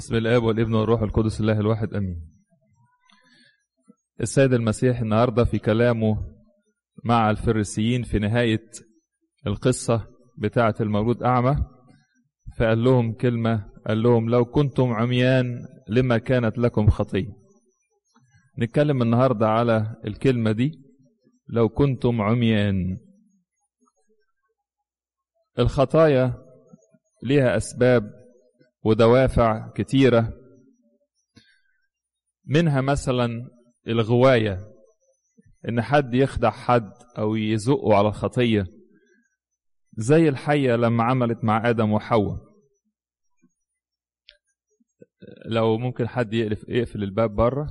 بسم الاب والابن والروح القدس الله الواحد امين السيد المسيح النهارده في كلامه مع الفريسيين في نهايه القصه بتاعه المولود اعمى فقال لهم كلمه قال لهم لو كنتم عميان لما كانت لكم خطيه نتكلم النهارده على الكلمه دي لو كنتم عميان الخطايا ليها اسباب ودوافع كتيرة منها مثلا الغواية إن حد يخدع حد أو يزقه على الخطية زي الحية لما عملت مع آدم وحواء لو ممكن حد يقلف يقفل الباب بره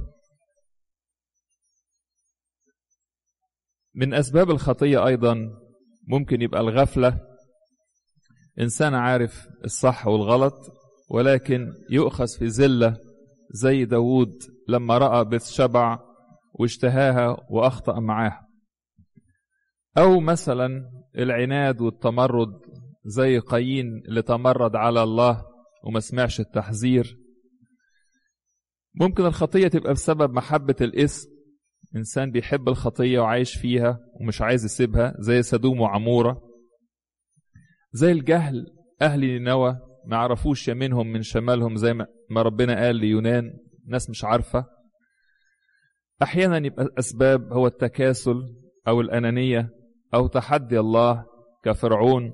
من أسباب الخطية أيضا ممكن يبقى الغفلة إنسان عارف الصح والغلط ولكن يؤخذ في زلة زي داود لما رأى بث شبع واشتهاها وأخطأ معاها أو مثلا العناد والتمرد زي قايين اللي تمرد على الله وما سمعش التحذير ممكن الخطية تبقى بسبب محبة الاسم إنسان بيحب الخطية وعايش فيها ومش عايز يسيبها زي سدوم وعمورة زي الجهل أهل نينوى ما عرفوش يمينهم من شمالهم زي ما ربنا قال ليونان ناس مش عارفة أحيانا يبقى الأسباب هو التكاسل أو الأنانية أو تحدي الله كفرعون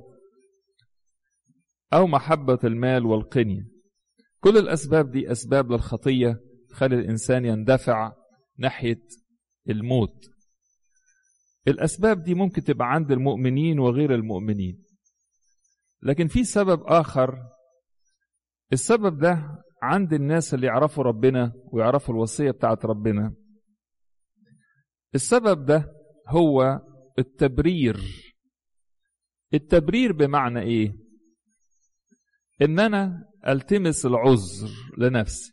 أو محبة المال والقنية كل الأسباب دي أسباب للخطية تخلي الإنسان يندفع ناحية الموت الأسباب دي ممكن تبقى عند المؤمنين وغير المؤمنين لكن في سبب آخر السبب ده عند الناس اللي يعرفوا ربنا ويعرفوا الوصية بتاعت ربنا السبب ده هو التبرير التبرير بمعنى ايه ان انا التمس العذر لنفسي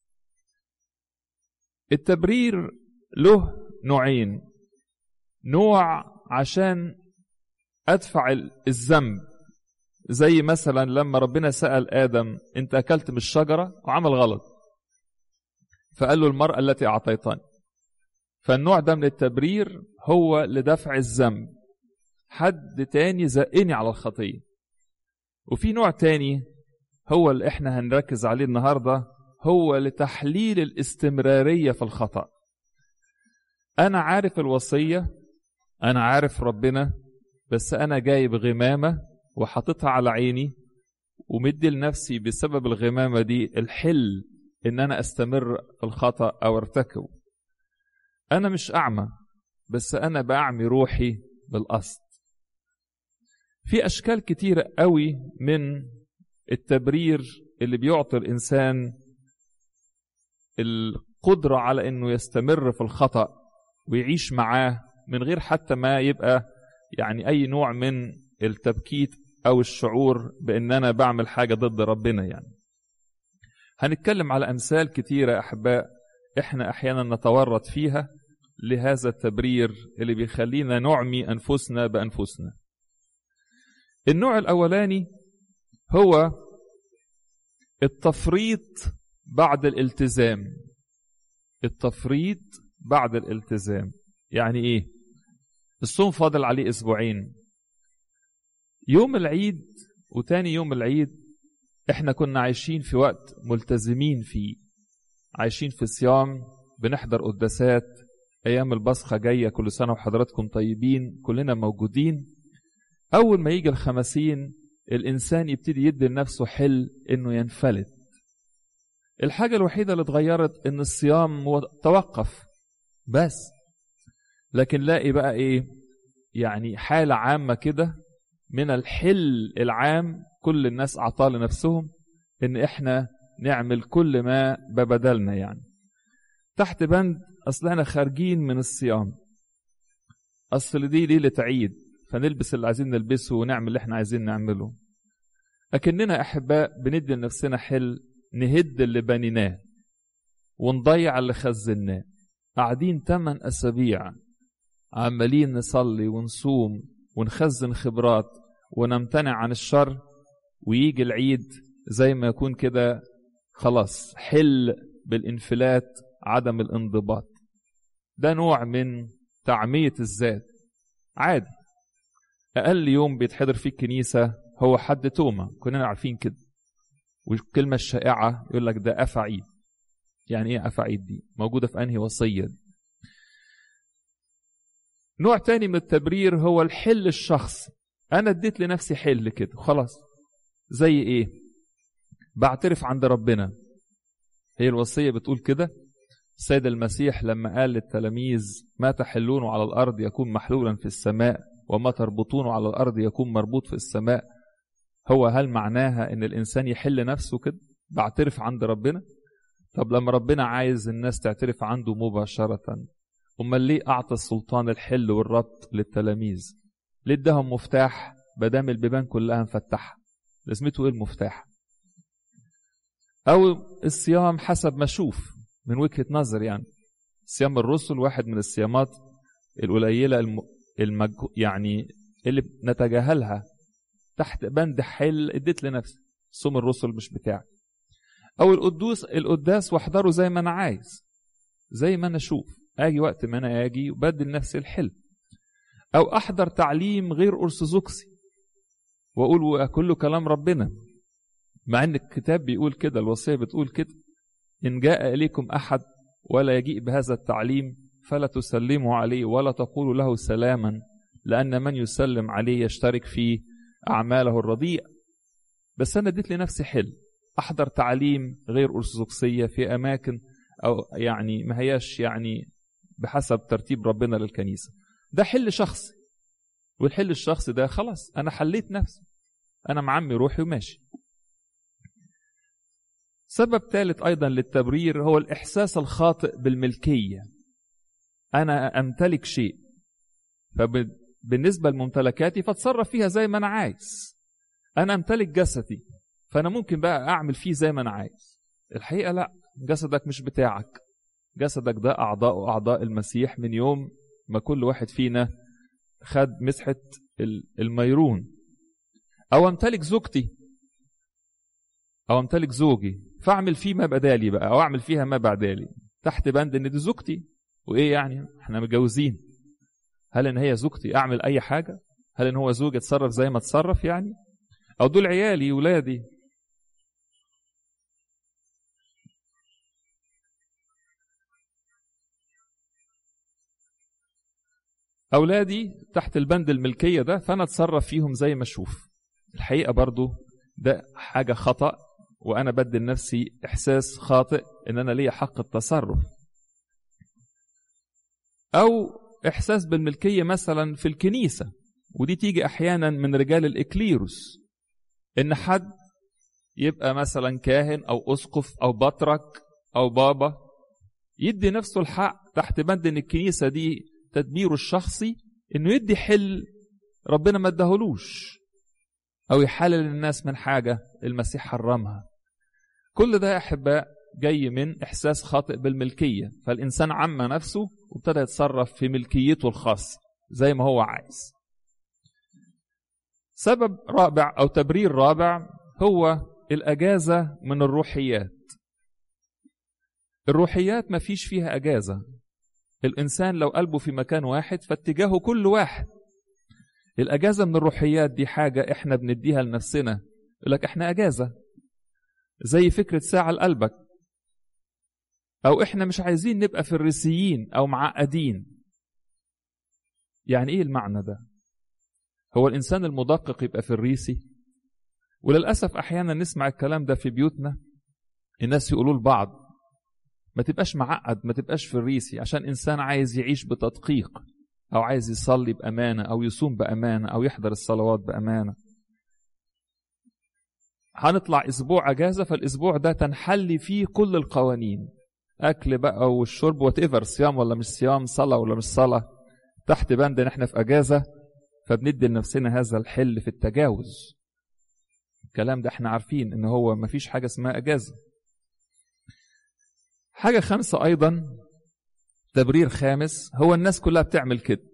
التبرير له نوعين نوع عشان ادفع الذنب زي مثلا لما ربنا سأل آدم أنت أكلت من الشجرة وعمل غلط فقال له المرأة التي أعطيتني فالنوع ده من التبرير هو لدفع الذنب حد تاني زقني على الخطية وفي نوع تاني هو اللي احنا هنركز عليه النهاردة هو لتحليل الاستمرارية في الخطأ أنا عارف الوصية أنا عارف ربنا بس أنا جايب غمامة وحاططها على عيني ومدي لنفسي بسبب الغمامة دي الحل إن أنا أستمر في الخطأ أو ارتكبه أنا مش أعمى بس أنا بعمي روحي بالقصد في أشكال كتيرة قوي من التبرير اللي بيعطي الإنسان القدرة على إنه يستمر في الخطأ ويعيش معاه من غير حتى ما يبقى يعني أي نوع من التبكيت او الشعور بان انا بعمل حاجه ضد ربنا يعني هنتكلم على امثال كتيره احباء احنا احيانا نتورط فيها لهذا التبرير اللي بيخلينا نعمي انفسنا بانفسنا النوع الاولاني هو التفريط بعد الالتزام التفريط بعد الالتزام يعني ايه الصوم فاضل عليه اسبوعين يوم العيد وتاني يوم العيد احنا كنا عايشين في وقت ملتزمين فيه عايشين في صيام بنحضر قداسات ايام البصخة جاية كل سنة وحضراتكم طيبين كلنا موجودين اول ما يجي الخمسين الانسان يبتدي يدي لنفسه حل انه ينفلت الحاجة الوحيدة اللي اتغيرت ان الصيام توقف بس لكن لاقي بقى ايه يعني حالة عامة كده من الحل العام كل الناس أعطاه لنفسهم إن إحنا نعمل كل ما ببدلنا يعني تحت بند أصل إحنا خارجين من الصيام أصل دي ليلة عيد فنلبس اللي عايزين نلبسه ونعمل اللي إحنا عايزين نعمله أكننا أحباء بندي لنفسنا حل نهد اللي بنيناه ونضيع اللي خزناه قاعدين 8 أسابيع عمالين نصلي ونصوم ونخزن خبرات ونمتنع عن الشر ويجي العيد زي ما يكون كده خلاص حل بالانفلات عدم الانضباط ده نوع من تعمية الذات عادي أقل يوم بيتحضر فيه الكنيسة هو حد توما كلنا عارفين كده والكلمة الشائعة يقول لك ده أفعيد يعني إيه أفعيد دي موجودة في أنهي وصية دي نوع تاني من التبرير هو الحل الشخصي أنا اديت لنفسي حل كده خلاص زي إيه بعترف عند ربنا هي الوصية بتقول كده السيد المسيح لما قال للتلاميذ ما تحلونه على الأرض يكون محلولا في السماء وما تربطونه على الأرض يكون مربوط في السماء هو هل معناها ان الانسان يحل نفسه كده بعترف عند ربنا طب لما ربنا عايز الناس تعترف عنده مباشرة امال ليه اعطى السلطان الحل والربط للتلاميذ ليه اداهم مفتاح بدام البيبان كلها مفتحة لازمته ايه المفتاح او الصيام حسب ما اشوف من وجهة نظر يعني صيام الرسل واحد من الصيامات القليلة الم... المج... يعني اللي نتجاهلها تحت بند حل اديت لنفسي صوم الرسل مش بتاعي او القدوس القداس واحضره زي ما انا عايز زي ما انا اشوف اجي وقت ما انا اجي وبدل نفسي الحل او احضر تعليم غير ارثوذكسي واقول كله كلام ربنا مع ان الكتاب بيقول كده الوصيه بتقول كده ان جاء اليكم احد ولا يجيء بهذا التعليم فلا تسلموا عليه ولا تقولوا له سلاما لان من يسلم عليه يشترك في أعماله الرديئة بس أنا اديت لنفسي حل أحضر تعليم غير أرثوذكسية في أماكن أو يعني ما هياش يعني بحسب ترتيب ربنا للكنيسة ده حل شخصي والحل الشخصي ده خلاص أنا حليت نفسي أنا معمي روحي وماشي سبب ثالث أيضا للتبرير هو الإحساس الخاطئ بالملكية أنا أمتلك شيء فب بالنسبة لممتلكاتي فاتصرف فيها زي ما أنا عايز أنا أمتلك جسدي فأنا ممكن بقى أعمل فيه زي ما أنا عايز الحقيقة لا جسدك مش بتاعك جسدك ده أعضاء أعضاء المسيح من يوم ما كل واحد فينا خد مسحة الميرون أو أمتلك زوجتي أو أمتلك زوجي فأعمل فيه ما بدالي بقى أو أعمل فيها ما بعدالي تحت بند إن دي زوجتي وإيه يعني إحنا متجوزين هل ان هي زوجتي اعمل اي حاجه هل ان هو زوجي اتصرف زي ما اتصرف يعني او دول عيالي ولادي اولادي تحت البند الملكيه ده فانا اتصرف فيهم زي ما اشوف الحقيقه برضو ده حاجه خطا وانا بدي لنفسي احساس خاطئ ان انا ليا حق التصرف او إحساس بالملكية مثلا في الكنيسة ودي تيجي أحيانا من رجال الإكليروس إن حد يبقى مثلا كاهن أو أسقف أو بطرك أو بابا يدي نفسه الحق تحت بند إن الكنيسة دي تدبيره الشخصي إنه يدي حل ربنا ما ادهولوش أو يحلل الناس من حاجة المسيح حرمها كل ده يا أحباء جاي من إحساس خاطئ بالملكية فالإنسان عم نفسه وابتدى يتصرف في ملكيته الخاصة زي ما هو عايز سبب رابع أو تبرير رابع هو الأجازة من الروحيات الروحيات ما فيش فيها أجازة الإنسان لو قلبه في مكان واحد فاتجاهه كل واحد الأجازة من الروحيات دي حاجة إحنا بنديها لنفسنا يقول لك إحنا أجازة زي فكرة ساعة لقلبك أو إحنا مش عايزين نبقى فريسيين أو معقدين يعني إيه المعنى ده؟ هو الإنسان المدقق يبقى فريسي؟ وللأسف أحيانا نسمع الكلام ده في بيوتنا الناس يقولوا لبعض ما تبقاش معقد ما تبقاش فريسي عشان إنسان عايز يعيش بتدقيق أو عايز يصلي بأمانة أو يصوم بأمانة أو يحضر الصلوات بأمانة هنطلع أسبوع أجازة فالأسبوع ده تنحل فيه كل القوانين أكل بقى والشرب وات ايفر صيام ولا مش صيام صلاة ولا مش صلاة تحت بند إن إحنا في أجازة فبندي لنفسنا هذا الحل في التجاوز الكلام ده احنا عارفين ان هو مفيش حاجة اسمها اجازة حاجة خامسة ايضا تبرير خامس هو الناس كلها بتعمل كده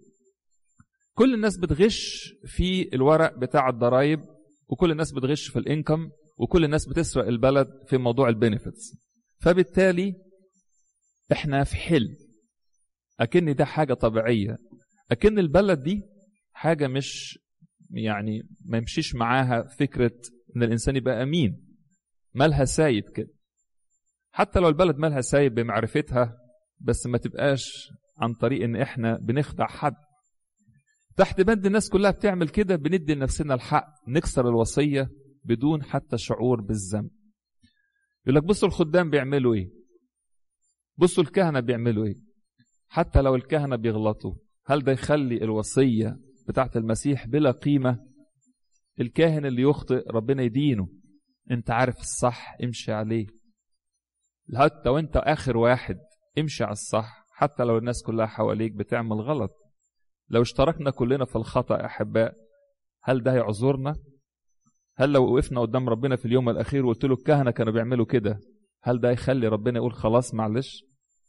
كل الناس بتغش في الورق بتاع الضرايب وكل الناس بتغش في الانكم وكل الناس بتسرق البلد في موضوع البينيفيتس فبالتالي احنا في حل اكن ده حاجه طبيعيه اكن البلد دي حاجه مش يعني ما يمشيش معاها فكره ان الانسان يبقى امين مالها سايب كده حتى لو البلد مالها سايب بمعرفتها بس ما تبقاش عن طريق ان احنا بنخدع حد تحت بند الناس كلها بتعمل كده بندي لنفسنا الحق نكسر الوصيه بدون حتى شعور بالذنب يقول لك بصوا الخدام بيعملوا ايه بصوا الكهنه بيعملوا ايه حتى لو الكهنه بيغلطوا هل ده يخلي الوصيه بتاعت المسيح بلا قيمه الكاهن اللي يخطئ ربنا يدينه انت عارف الصح امشي عليه حتى وانت اخر واحد امشي على الصح حتى لو الناس كلها حواليك بتعمل غلط لو اشتركنا كلنا في الخطأ أحباء هل ده هيعذرنا؟ هل لو وقفنا قدام ربنا في اليوم الأخير وقلت له الكهنة كانوا بيعملوا كده هل ده يخلي ربنا يقول خلاص معلش؟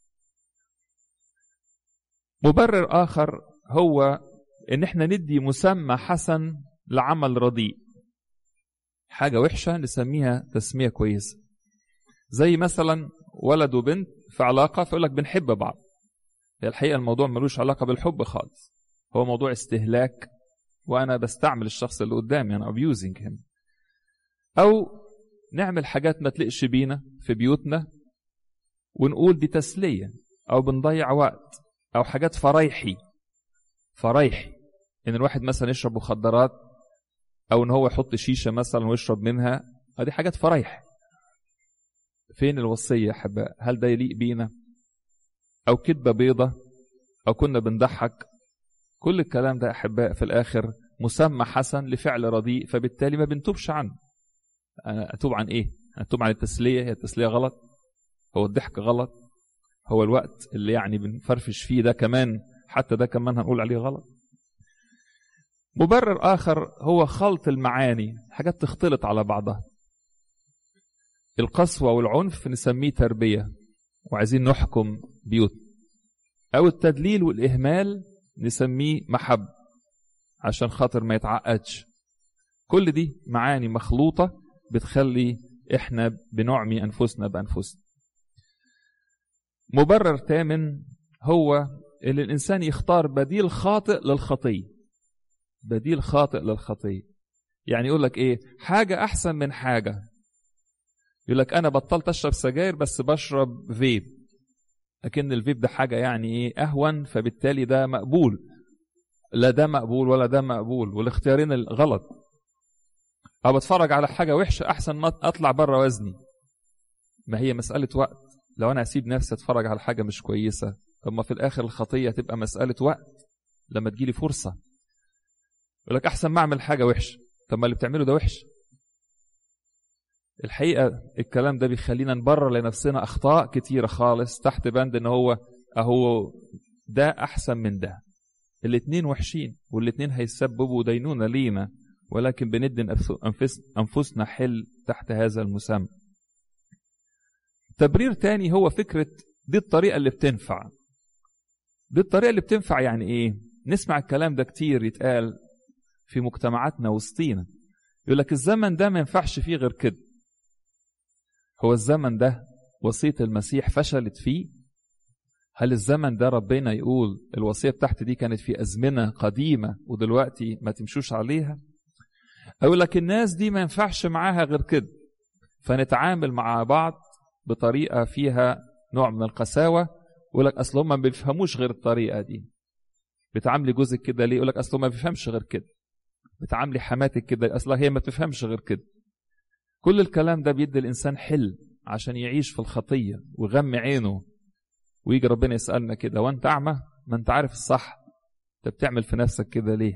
مبرر آخر هو إن إحنا ندي مسمى حسن لعمل رديء حاجة وحشة نسميها تسمية كويسة زي مثلا ولد وبنت في علاقة فيقول لك بنحب بعض هي الحقيقة الموضوع ملوش علاقة بالحب خالص هو موضوع استهلاك وأنا بستعمل الشخص اللي قدامي أنا abusing him أو نعمل حاجات ما تلقش بينا في بيوتنا ونقول دي تسلية أو بنضيع وقت أو حاجات فرايحي فرايحي إن الواحد مثلا يشرب مخدرات أو إن هو يحط شيشة مثلا ويشرب منها هذه حاجات فرايح فين الوصية يا أحباء هل ده يليق بينا أو كذبة بيضة أو كنا بنضحك كل الكلام ده أحباء في الآخر مسمى حسن لفعل رديء فبالتالي ما بنتوبش عنه أنا أتوب عن إيه؟ أتوب عن التسلية هي التسلية غلط هو الضحك غلط هو الوقت اللي يعني بنفرفش فيه ده كمان حتى ده كمان هنقول عليه غلط مبرر آخر هو خلط المعاني حاجات تختلط على بعضها القسوة والعنف نسميه تربية وعايزين نحكم بيوت أو التدليل والإهمال نسميه محب عشان خاطر ما يتعقدش كل دي معاني مخلوطة بتخلي احنا بنعمي أنفسنا بأنفسنا مبرر ثامن هو ان الانسان يختار بديل خاطئ للخطيه بديل خاطئ للخطيه يعني يقول لك ايه حاجه احسن من حاجه يقول لك انا بطلت اشرب سجاير بس بشرب فيب لكن الفيب ده حاجه يعني ايه اهون فبالتالي ده مقبول لا ده مقبول ولا ده مقبول والاختيارين الغلط او بتفرج على حاجه وحشه احسن ما اطلع بره وزني ما هي مساله وقت لو انا اسيب نفسي اتفرج على حاجه مش كويسه طب ما في الاخر الخطيه تبقى مساله وقت لما تجيلي فرصه يقول لك احسن ما اعمل حاجه وحشه طب ما اللي بتعمله ده وحش الحقيقه الكلام ده بيخلينا نبرر لنفسنا اخطاء كتيره خالص تحت بند ان هو اهو ده احسن من ده الاتنين وحشين والاتنين هيسببوا دينونه لينا ولكن بندي أنفس انفسنا حل تحت هذا المسمى تبرير تاني هو فكره دي الطريقه اللي بتنفع دي الطريقه اللي بتنفع يعني ايه نسمع الكلام ده كتير يتقال في مجتمعاتنا وسطينا يقول لك الزمن ده ما ينفعش فيه غير كده هو الزمن ده وصية المسيح فشلت فيه هل الزمن ده ربنا يقول الوصية بتاعتي دي كانت في أزمنة قديمة ودلوقتي ما تمشوش عليها أقول لك الناس دي ما ينفعش معاها غير كده فنتعامل مع بعض بطريقة فيها نوع من القساوة يقول لك أصل هم ما بيفهموش غير الطريقة دي بتعاملي جوزك كده ليه يقول لك أصل ما بيفهمش غير كده بتعاملي حماتك كده أصلا هي ما بتفهمش غير كده كل الكلام ده بيدي الإنسان حل عشان يعيش في الخطية ويغمي عينه ويجي ربنا يسألنا كده وأنت أعمى ما أنت عارف الصح أنت بتعمل في نفسك كده ليه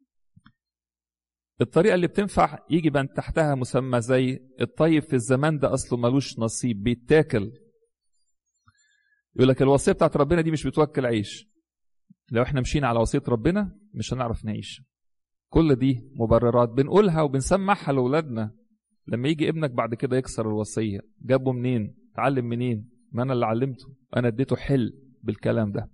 الطريقة اللي بتنفع يجي بان تحتها مسمى زي الطيب في الزمان ده أصله ملوش نصيب بيتاكل يقول لك الوصية بتاعت ربنا دي مش بتوكل عيش لو احنا مشينا على وصية ربنا مش هنعرف نعيش كل دي مبررات بنقولها وبنسمعها لأولادنا لما يجي ابنك بعد كده يكسر الوصية جابه منين اتعلم منين ما أنا اللي علمته أنا اديته حل بالكلام ده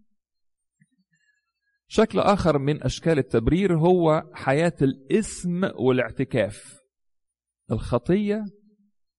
شكل آخر من أشكال التبرير هو حياة الإثم والاعتكاف الخطية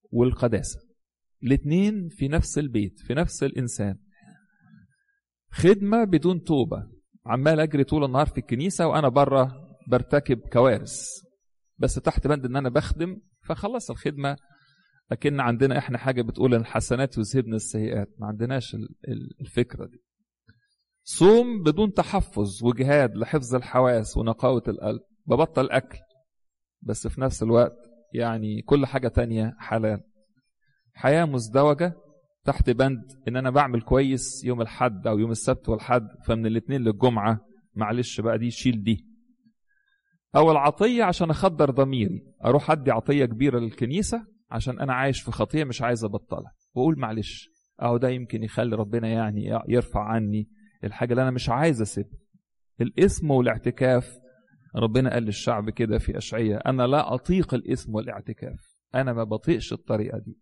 والقداسة الاثنين في نفس البيت في نفس الإنسان خدمة بدون توبة عمال أجري طول النهار في الكنيسة وأنا بره برتكب كوارث بس تحت بند إن أنا بخدم فخلص الخدمة لكن عندنا إحنا حاجة بتقول إن الحسنات يذهبن السيئات ما عندناش الفكرة دي صوم بدون تحفظ وجهاد لحفظ الحواس ونقاوة القلب ببطل أكل بس في نفس الوقت يعني كل حاجة تانية حلال حياة مزدوجة تحت بند ان انا بعمل كويس يوم الحد او يوم السبت والحد فمن الاثنين للجمعة معلش بقى دي شيل دي او العطية عشان اخدر ضميري اروح ادي عطية كبيرة للكنيسة عشان انا عايش في خطية مش عايز ابطلها واقول معلش اهو ده يمكن يخلي ربنا يعني يرفع عني الحاجة اللي انا مش عايز اسيبها الاسم والاعتكاف ربنا قال للشعب كده في أشعية أنا لا أطيق الاسم والاعتكاف أنا ما بطيقش الطريقة دي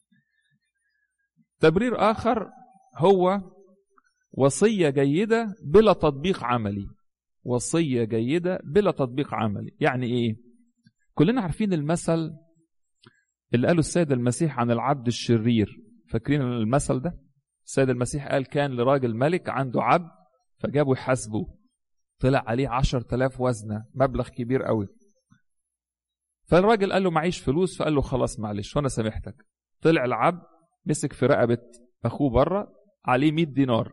تبرير آخر هو وصية جيدة بلا تطبيق عملي وصية جيدة بلا تطبيق عملي يعني إيه كلنا عارفين المثل اللي قاله السيد المسيح عن العبد الشرير فاكرين المثل ده السيد المسيح قال كان لراجل ملك عنده عبد فجابوا يحاسبه طلع عليه عشر تلاف وزنة مبلغ كبير قوي فالراجل قال له معيش فلوس فقال له خلاص معلش وانا سامحتك طلع العبد مسك في رقبة اخوه بره عليه 100 دينار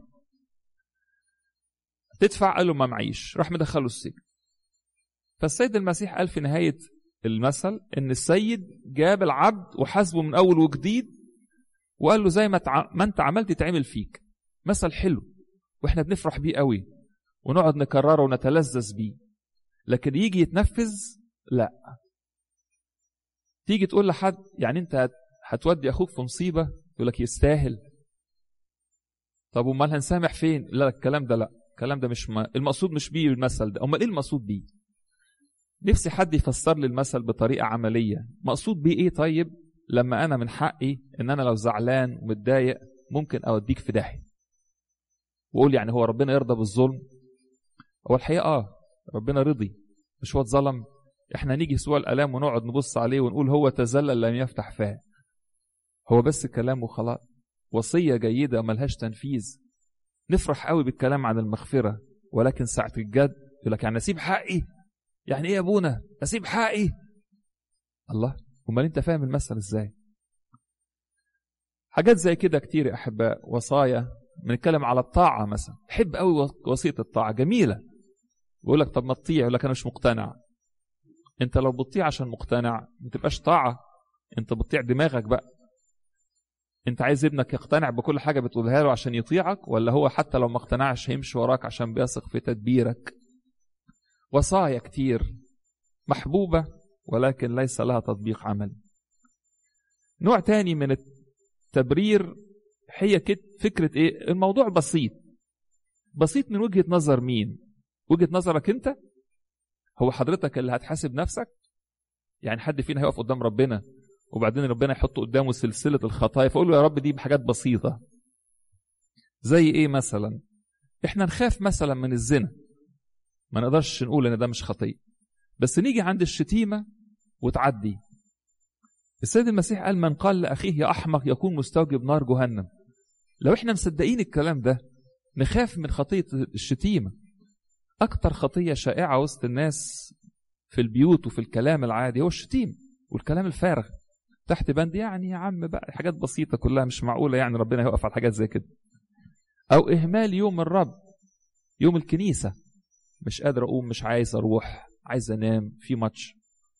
تدفع قال له ما معيش راح مدخله السجن فالسيد المسيح قال في نهاية المثل ان السيد جاب العبد وحاسبه من اول وجديد وقال له زي ما, تع... ما انت عملت يتعمل فيك مثل حلو واحنا بنفرح بيه قوي ونقعد نكرره ونتلذذ بيه لكن يجي يتنفذ لا تيجي تقول لحد يعني انت هتودي اخوك في مصيبه يقول لك يستاهل طب امال هنسامح فين لا الكلام ده لا الكلام ده مش ما المقصود مش بيه المثل ده امال ايه المقصود بيه نفسي حد يفسر لي المثل بطريقه عمليه مقصود بيه ايه طيب لما انا من حقي ان انا لو زعلان ومتضايق ممكن اوديك في داهيه واقول يعني هو ربنا يرضى بالظلم هو الحقيقه اه ربنا رضي مش هو اتظلم احنا نيجي سوى الالام ونقعد نبص عليه ونقول هو تذلل لم يفتح فاه هو بس كلام وخلاص وصيه جيده ملهاش تنفيذ نفرح قوي بالكلام عن المغفره ولكن ساعه الجد يقول لك يعني اسيب حقي يعني ايه يا ابونا اسيب حقي الله امال انت فاهم المثل ازاي حاجات زي كده كتير يا احباء وصايا بنتكلم على الطاعه مثلا حب قوي وصيه الطاعه جميله بيقول لك طب ما تطيع يقول لك انا مش مقتنع انت لو بتطيع عشان مقتنع ما تبقاش طاعه انت بتطيع دماغك بقى انت عايز ابنك يقتنع بكل حاجه بتقولها له عشان يطيعك ولا هو حتى لو ما اقتنعش هيمشي وراك عشان بيثق في تدبيرك وصايا كتير محبوبه ولكن ليس لها تطبيق عملي نوع تاني من التبرير هي فكرة ايه الموضوع بسيط بسيط من وجهة نظر مين وجهة نظرك انت هو حضرتك اللي هتحاسب نفسك يعني حد فينا هيقف قدام ربنا وبعدين ربنا يحط قدامه سلسلة الخطايا فأقول له يا رب دي بحاجات بسيطة زي ايه مثلا احنا نخاف مثلا من الزنا ما نقدرش نقول ان ده مش خطيه بس نيجي عند الشتيمه وتعدي السيد المسيح قال من قال لاخيه يا احمق يكون مستوجب نار جهنم لو احنا مصدقين الكلام ده نخاف من خطيه الشتيمه اكتر خطيه شائعه وسط الناس في البيوت وفي الكلام العادي هو الشتيم والكلام الفارغ تحت بند يعني يا عم بقى حاجات بسيطه كلها مش معقوله يعني ربنا يوقف على حاجات زي كده او اهمال يوم الرب يوم الكنيسه مش قادر اقوم مش عايز اروح عايز انام في ماتش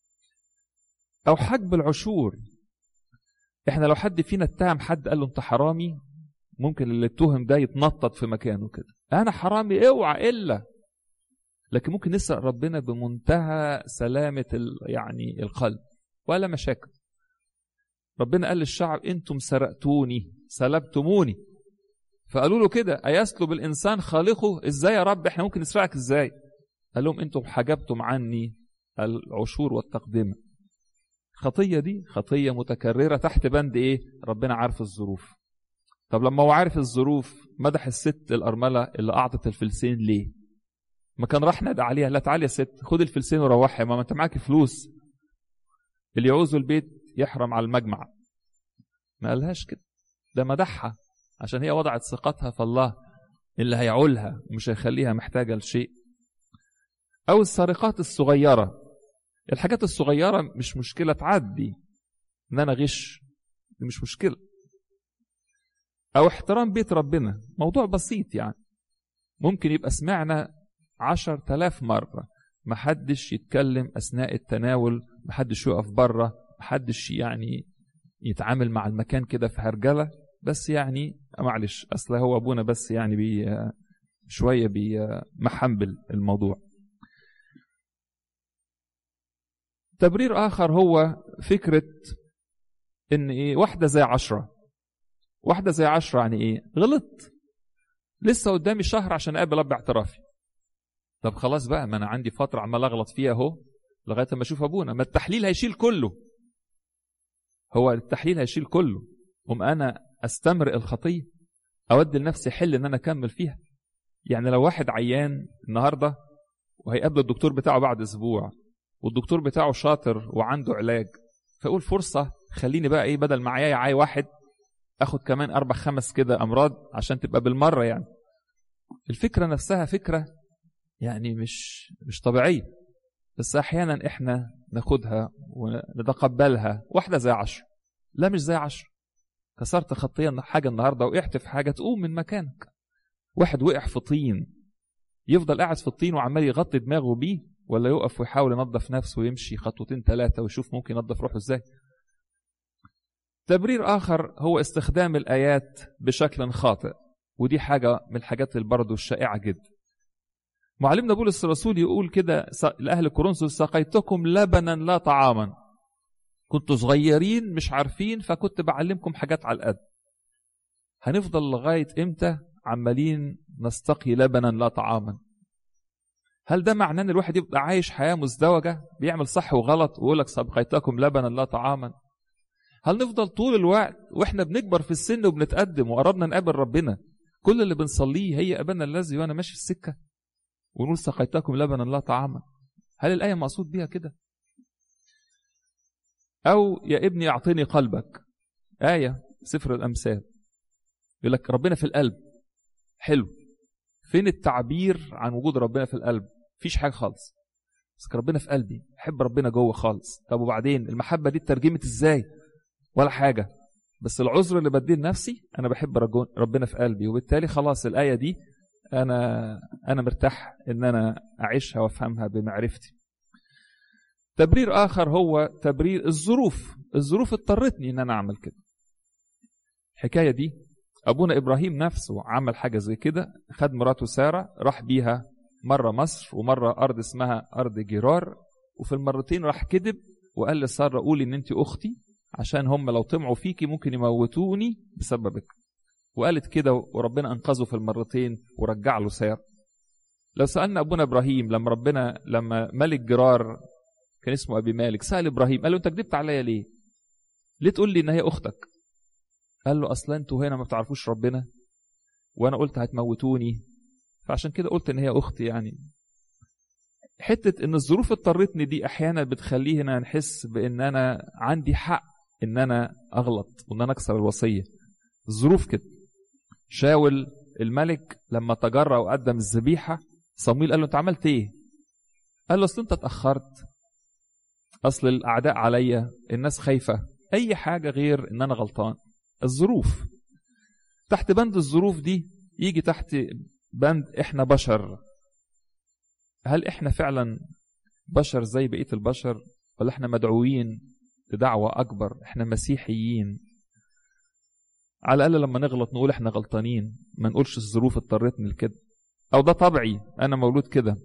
او حجب العشور احنا لو حد فينا اتهم حد قال له انت حرامي ممكن اللي اتهم ده يتنطط في مكانه كده انا حرامي اوعى الا لكن ممكن نسرق ربنا بمنتهى سلامة يعني القلب ولا مشاكل ربنا قال للشعب انتم سرقتوني سلبتموني فقالوا له كده أيسلب الإنسان خالقه إزاي يا رب إحنا ممكن نسرقك إزاي قال لهم أنتم حجبتم عني العشور والتقدمة خطية دي خطية متكررة تحت بند إيه ربنا عارف الظروف طب لما هو عارف الظروف مدح الست الأرملة اللي أعطت الفلسين ليه ما كان راح نادى عليها لا تعالي يا ست خد الفلسين وروحي ما انت معاكي فلوس اللي يعوزوا البيت يحرم على المجمع ما قالهاش كده ده مدحها عشان هي وضعت ثقتها في الله اللي هيعولها ومش هيخليها محتاجة لشيء أو السرقات الصغيرة الحاجات الصغيرة مش مشكلة تعدي إن أنا غش دي مش مشكلة أو احترام بيت ربنا موضوع بسيط يعني ممكن يبقى سمعنا عشر تلاف مرة محدش يتكلم أثناء التناول محدش يقف بره محدش يعني يتعامل مع المكان كده في هرجلة بس يعني معلش أصل هو أبونا بس يعني بي شوية بيمحنبل الموضوع تبرير آخر هو فكرة إن إيه واحدة زي عشرة واحدة زي عشرة يعني إيه غلط لسه قدامي شهر عشان أقابل أب اعترافي طب خلاص بقى ما أنا عندي فترة عمال أغلط فيها أهو لغاية ما أشوف أبونا ما التحليل هيشيل كله هو التحليل هيشيل كله هم أنا أستمرئ الخطية أودي لنفسي حل إن أنا أكمل فيها يعني لو واحد عيان النهاردة وهيقابل الدكتور بتاعه بعد أسبوع والدكتور بتاعه شاطر وعنده علاج فيقول فرصة خليني بقى إيه بدل معايا عاي واحد اخد كمان اربع خمس كده امراض عشان تبقى بالمره يعني الفكره نفسها فكره يعني مش مش طبيعيه بس احيانا احنا ناخدها ونتقبلها واحده زي عشر لا مش زي عشر كسرت خطيه حاجه النهارده وقعت في حاجه تقوم من مكانك واحد وقع في طين يفضل قاعد في الطين وعمال يغطي دماغه بيه ولا يقف ويحاول ينظف نفسه ويمشي خطوتين ثلاثه ويشوف ممكن ينظف روحه ازاي تبرير آخر هو استخدام الآيات بشكل خاطئ ودي حاجة من الحاجات اللي برضه الشائعة جدا معلمنا بولس الرسول يقول كده لأهل كورنثوس سقيتكم لبنا لا طعاما كنتوا صغيرين مش عارفين فكنت بعلمكم حاجات على القد هنفضل لغاية إمتى عمالين نستقي لبنا لا طعاما هل ده معناه ان الواحد يبقى عايش حياه مزدوجه بيعمل صح وغلط ويقول لك سبقيتكم لبنا لا طعاما هل نفضل طول الوقت واحنا بنكبر في السن وبنتقدم وقربنا نقابل ربنا كل اللي بنصليه هي ابانا الذي وانا ماشي في السكه ونقول سقيتكم لبنا لا طعاما هل الايه مقصود بيها كده او يا ابني اعطني قلبك ايه سفر الامثال يقول لك ربنا في القلب حلو فين التعبير عن وجود ربنا في القلب مفيش حاجه خالص بس ربنا في قلبي احب ربنا جوه خالص طب وبعدين المحبه دي اترجمت ازاي ولا حاجة بس العذر اللي بديه لنفسي أنا بحب ربنا في قلبي وبالتالي خلاص الآية دي أنا أنا مرتاح إن أنا أعيشها وأفهمها بمعرفتي. تبرير آخر هو تبرير الظروف، الظروف اضطرتني إن أنا أعمل كده. الحكاية دي أبونا إبراهيم نفسه عمل حاجة زي كده، خد مراته سارة راح بيها مرة مصر ومرة أرض اسمها أرض جرار وفي المرتين راح كذب وقال لسارة قولي إن أنت أختي عشان هم لو طمعوا فيكي ممكن يموتوني بسببك وقالت كده وربنا انقذه في المرتين ورجع له سير لو سالنا ابونا ابراهيم لما ربنا لما ملك جرار كان اسمه ابي مالك سال ابراهيم قال له انت كذبت عليا ليه ليه تقول لي ان هي اختك قال له اصلا انتوا هنا ما بتعرفوش ربنا وانا قلت هتموتوني فعشان كده قلت ان هي اختي يعني حته ان الظروف اضطرتني دي احيانا بتخلينا نحس بان انا عندي حق ان انا اغلط وان انا اكسر الوصيه الظروف كده شاول الملك لما تجرأ وقدم الذبيحه صمويل قال له انت عملت ايه قال له اصل انت اتاخرت اصل الاعداء عليا الناس خايفه اي حاجه غير ان انا غلطان الظروف تحت بند الظروف دي يجي تحت بند احنا بشر هل احنا فعلا بشر زي بقيه البشر ولا احنا مدعوين لدعوة أكبر إحنا مسيحيين على الأقل لما نغلط نقول إحنا غلطانين ما نقولش الظروف اضطرتني لكده أو ده طبعي أنا مولود كده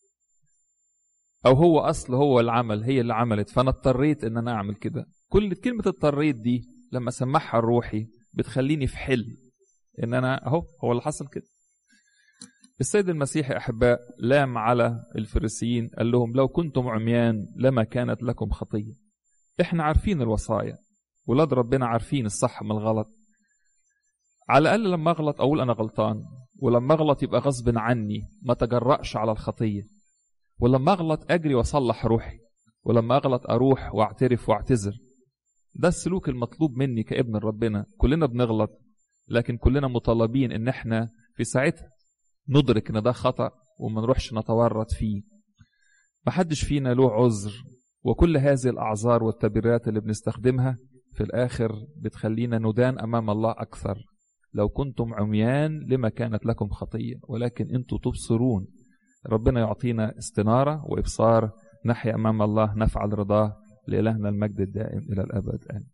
أو هو أصل هو العمل هي اللي عملت فأنا اضطريت إن أنا أعمل كده كل كلمة اضطريت دي لما أسمعها لروحي بتخليني في حل إن أنا أهو هو اللي حصل كده السيد المسيح أحباء لام على الفريسيين قال لهم لو كنتم عميان لما كانت لكم خطية احنا عارفين الوصايا ولاد ربنا عارفين الصح من الغلط على الأقل لما أغلط أقول أنا غلطان ولما أغلط يبقى غصب عني ما تجرأش على الخطية ولما أغلط أجري وأصلح روحي ولما أغلط أروح وأعترف وأعتذر ده السلوك المطلوب مني كابن ربنا كلنا بنغلط لكن كلنا مطالبين ان احنا في ساعتها ندرك ان ده خطأ وما نروحش نتورط فيه محدش فينا له عذر وكل هذه الأعذار والتبريرات اللي بنستخدمها في الآخر بتخلينا ندان أمام الله أكثر لو كنتم عميان لما كانت لكم خطية ولكن أنتم تبصرون ربنا يعطينا استنارة وإبصار نحيا أمام الله نفعل رضاه لإلهنا المجد الدائم إلى الأبد آمين